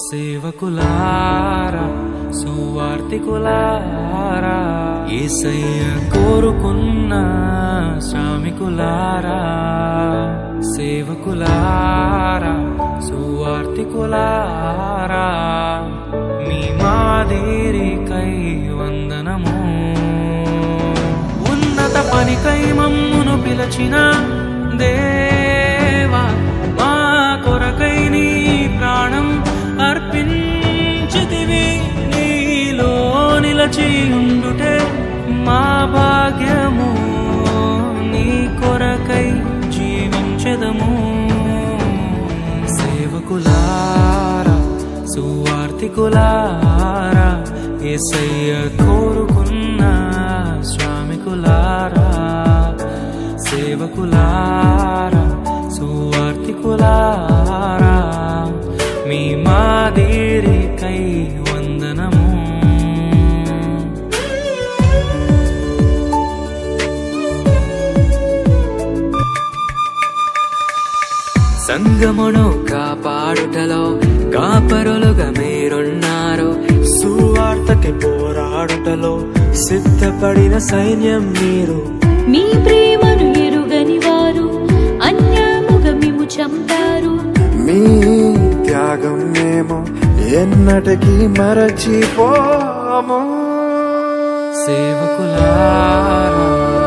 సేవకులారా సువార్తికులారా ఏసయ్య కోరుకున్న శ్రామికులారా సేవకులారా సువార్తికులారా మీ మాదిరికై వందనము ఉన్నత పనికై మమ్మును పిలచిన దేవా మా కొరకై నీ ప్రాణం అర్పించితివి నీలో నిలచి ఉండుటే మా భాగ్యము నీ కొరకై జీవించదము సేవకులారా సువార్తికులారా ఏసయ్య కోరుకున్న శ్రామికులారా సేవకులారా సువార్తికులారా మీ మాదిరికై వందనము సంగమును కాపాడుటలో కాపరులుగా మీరున్నారు సువార్తకి పోరాడుటలో సిద్ధపడిన సైన్యం మీరు మీ ప్రేమను ఎరుగని వారు అన్యాముగా మిము చంపారు మీ త్యాగం మేము ఎన్నటికీ మరచిపోము సేవకులారా